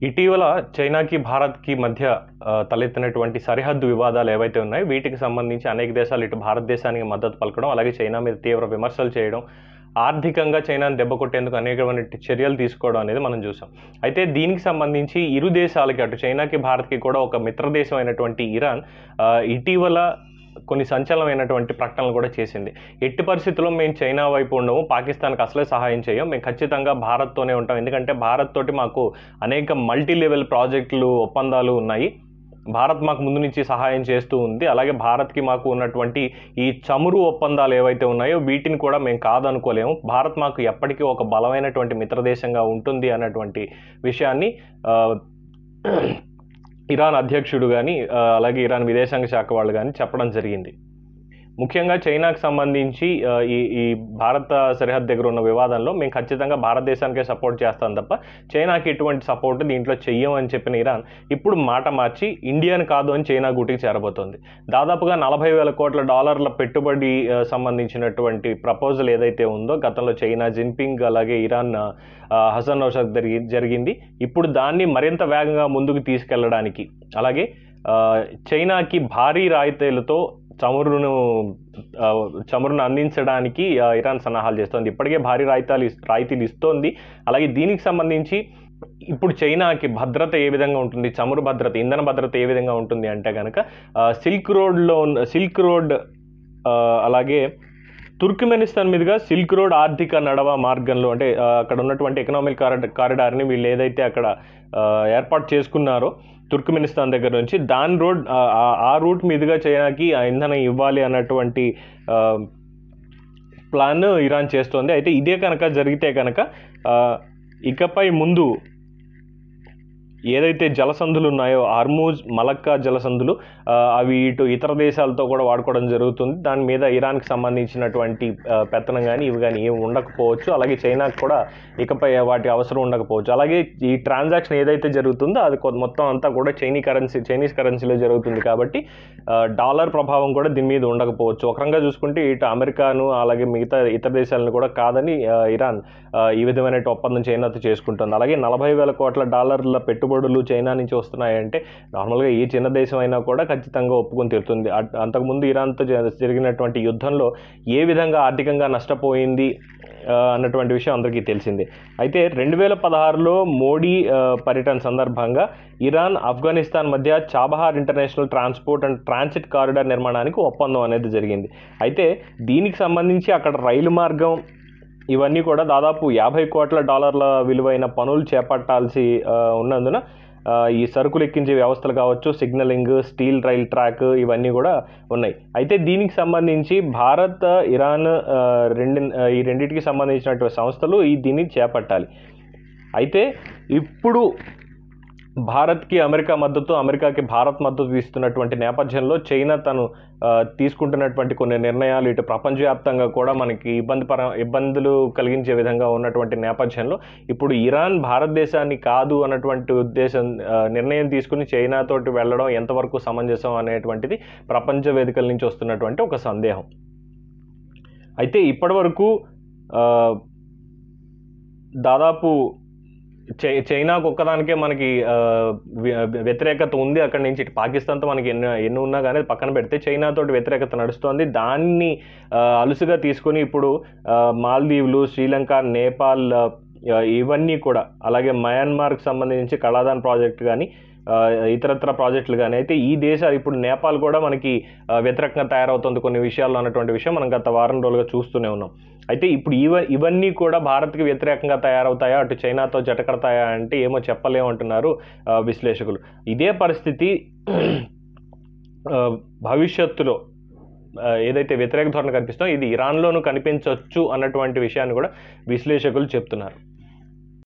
ఇటీవల చైనాకి భారత్కి మధ్య ఆ, తలెత్తినటువంటి సరిహద్దు వివాదాలు ఏవైతే ఉన్నాయో వీటికి సంబంధించి అనేక దేశాలు ఇటు భారతదేశానికి మద్దతు పలకడం అలాగే చైనా మీద తీవ్ర విమర్శలు చేయడం ఆర్థికంగా చైనాను దెబ్బ కొట్టేందుకు అనేకమైన చర్యలు తీసుకోవడం అనేది మనం చూసాం అయితే దీనికి సంబంధించి ఇరు దేశాలకి అటు చైనాకి భారత్కి కూడా ఒక మిత్ర దేశం అయినటువంటి ఇరాన్ ఆ, ఇటీవల కొన్ని సంచలనమైనటువంటి ప్రకటనలు కూడా చేసింది ఎట్టి పరిస్థితుల్లో మేము చైనా వైపు ఉండము పాకిస్తాన్కి అసలే సహాయం చేయం మేము ఖచ్చితంగా భారత్తోనే ఉంటాం ఎందుకంటే భారత్ తోటి మాకు అనేక మల్టీ లెవెల్ ప్రాజెక్టులు ఒప్పందాలు ఉన్నాయి భారత్ మాకు ముందు నుంచి సహాయం చేస్తూ ఉంది అలాగే భారత్కి మాకు ఉన్నటువంటి ఈ చమురు ఒప్పందాలు ఏవైతే ఉన్నాయో వీటిని కూడా మేము కాదనుకోలేము భారత్ మాకు ఎప్పటికీ ఒక బలమైనటువంటి మిత్రదేశంగా ఉంటుంది అన్నటువంటి విషయాన్ని ఆ, ఇరాన్ అధ్యక్షుడు కానీ అలాగే ఇరాన్ విదేశాంగ శాఖ వాళ్ళు కానీ చెప్పడం జరిగింది ముఖ్యంగా చైనాకు సంబంధించి ఆ, ఈ ఈ భారత సరిహద్దు దగ్గర ఉన్న వివాదంలో మేము ఖచ్చితంగా భారతదేశానికే సపోర్ట్ చేస్తాం తప్ప చైనాకి ఎటువంటి సపోర్ట్ దీంట్లో చెయ్యం అని చెప్పిన ఇరాన్ ఇప్పుడు మాట మార్చి ఇండియాని కాదు అని చైనా గుటికి చేరబోతోంది దాదాపుగా నలభై వేల కోట్ల డాలర్ల పెట్టుబడి ఆ, సంబంధించినటువంటి ప్రపోజల్ ఏదైతే ఉందో గతంలో చైనా జిన్పింగ్ అలాగే ఇరాన్ ఆ, హసన్ నౌషద్ జరిగి జరిగింది ఇప్పుడు దాన్ని మరింత వేగంగా ముందుకు తీసుకెళ్లడానికి అలాగే ఆ, చైనాకి భారీ రాయితీలతో చమురును ఆ, చమురును అందించడానికి ఆ, ఇరాన్ సన్నాహాలు చేస్తోంది ఇప్పటికే భారీ రాయితీలు ఇస్- రాయితీలు ఇస్తోంది అలాగే దీనికి సంబంధించి ఇప్పుడు చైనాకి భద్రత ఏ విధంగా ఉంటుంది చమురు భద్రత ఇంధన భద్రత ఏ విధంగా ఉంటుంది అంటే కనుక సిల్క్ రోడ్లో ఉన్న సిల్క్ రోడ్ ఆ, అలాగే తుర్క్మెనిస్తాన్ మీదుగా సిల్క్ రోడ్ ఆర్థిక నడవ మార్గంలో అంటే ఆ, అక్కడ ఉన్నటువంటి ఎకనామిక్ కారిడ కారిడార్ని వీళ్ళు ఏదైతే అక్కడ ఆ, ఏర్పాటు చేసుకున్నారో తుర్క్మెనిస్తాన్ దగ్గర నుంచి దాని రోడ్ ఆ, ఆ- ఆ రూట్ మీదుగా చైనాకి ఆ ఇంధనం ఇవ్వాలి అన్నటువంటి ఆ, ప్లాన్ ఇరాన్ చేస్తోంది అయితే ఇదే కనుక జరిగితే కనుక ఆ, ఇకపై ముందు ఏదైతే జలసంధులు ఉన్నాయో హార్మూజ్ మలక్కా జలసంధులు ఆ, అవి ఇటు ఇతర దేశాలతో కూడా వాడుకోవడం జరుగుతుంది దాని మీద ఇరాన్కి సంబంధించినటువంటి ఆ, పెత్తనం కానీ ఇవి కానీ ఏమి ఉండకపోవచ్చు అలాగే చైనాకు కూడా ఇకపై వాటి అవసరం ఉండకపోవచ్చు అలాగే ఈ ట్రాన్సాక్షన్ ఏదైతే జరుగుతుందో అది కొ- మొత్తం అంతా కూడా చైనీ కరెన్సీ చైనీస్ కరెన్సీలో జరుగుతుంది కాబట్టి ఆ, డాలర్ ప్రభావం కూడా దీని మీద ఉండకపోవచ్చు ఒక రకంగా చూసుకుంటే ఇటు అమెరికాను అలాగే మిగతా ఇతర దేశాలను కూడా కాదని ఆ, ఇరాన్ ఆ, ఈ విధమైన ఒప్పందం చైనాతో చేసుకుంటుంది అలాగే నలభై వేల కోట్ల డాలర్ల పెట్టుబడులు చైనా నుంచి వస్తున్నాయంటే నార్మల్గా ఏ చిన్న దేశం అయినా కూడా ఖచ్చితంగా ఒప్పుకొని తీరుతుంది అట్- అంతకుముందు ఇరాన్తో జ- జరిగినటువంటి యుద్ధంలో ఏ విధంగా ఆర్థికంగా నష్టపోయింది ఆ, అన్నటువంటి విషయం అందరికీ తెలిసిందే అయితే రెండు వేల పదహారులో మోడీ ఆ, పర్యటన సందర్భంగా ఇరాన్ ఆఫ్ఘనిస్తాన్ మధ్య Chabahar international transport and transit corridor నిర్మాణానికి ఒప్పందం అనేది జరిగింది అయితే దీనికి సంబంధించి అక్కడ రైలు మార్గం ఇవన్నీ కూడా దాదాపు యాభై కోట్ల డాలర్ల విలువైన పనులు చేపట్టాల్సి ఆ, ఉన్నందున ఆ, ఈ సరుకులు ఎక్కించే వ్యవస్థలు కావచ్చు సిగ్నలింగ్ స్టీల్ రైల్ ట్రాక్ ఇవన్నీ కూడా ఉన్నాయి అయితే దీనికి సంబంధించి భారత్ ఇరాన్ ఆ, రెండు ఆ, ఈ రెండింటికి సంబంధించినటువంటి సంస్థలు ఈ దీన్ని చేపట్టాలి అయితే ఇప్పుడు భారత్కి అమెరికా మద్దతు అమెరికాకి భారత్ మద్దతు ఇస్తున్నటువంటి నేపథ్యంలో చైనా తను ఆ, తీసుకుంటున్నటువంటి కొన్ని నిర్ణయాలు ఇటు ప్రపంచవ్యాప్తంగా కూడా మనకి ఇబ్బంది పర ఇబ్బందులు కలిగించే విధంగా ఉన్నటువంటి నేపథ్యంలో ఇప్పుడు ఇరాన్ భారతదేశాన్ని కాదు అన్నటువంటి ఉద్దేశం ఆ, నిర్ణయం తీసుకుని చైనాతోటి వెళ్ళడం ఎంతవరకు సమంజసం అనేటువంటిది ప్రపంచ వేదికల నుంచి వస్తున్నటువంటి ఒక సందేహం అయితే ఇప్పటివరకు ఆ, దాదాపు చై చైనాకు ఒక్కదానికే మనకి ఆ, వ్య- వ్యతిరేకత ఉంది అక్కడి నుంచి ఇటు పాకిస్తాన్తో మనకి ఎన్ని ఎన్ని ఉన్నా కానీ అది పక్కన పెడితే చైనాతోటి వ్యతిరేకత నడుస్తోంది దాన్ని ఆ, అలుసుగా తీసుకొని ఇప్పుడు ఆ, మాల్దీవులు శ్రీలంక నేపాల్ ఆ, ఇవన్నీ కూడా అలాగే మయన్మార్కి సంబంధించి కళాదాన్ ప్రాజెక్ట్ కానీ ఆ, ఇతరత్ర ప్రాజెక్టులు కానీ అయితే ఈ దేశాలు ఇప్పుడు నేపాల్ కూడా మనకి ఆ, వ్యతిరేకంగా తయారవుతుంది కొన్ని విషయాల్లో అన్నటువంటి విషయం మనం గత వారం రోజులుగా చూస్తూనే ఉన్నాం అయితే ఇప్పుడు ఇవ ఇవన్నీ కూడా భారత్కి వ్యతిరేకంగా తయారవుతాయా అటు చైనాతో జటకడతాయా అంటే ఏమో చెప్పలేమంటున్నారు ఆ, విశ్లేషకులు ఇదే పరిస్థితి ఆ, భవిష్యత్తులో ఆ, ఏదైతే వ్యతిరేక ధోరణి కనిపిస్తుందో ఇది ఇరాన్లోనూ కనిపించవచ్చు అన్నటువంటి విషయాన్ని కూడా విశ్లేషకులు చెప్తున్నారు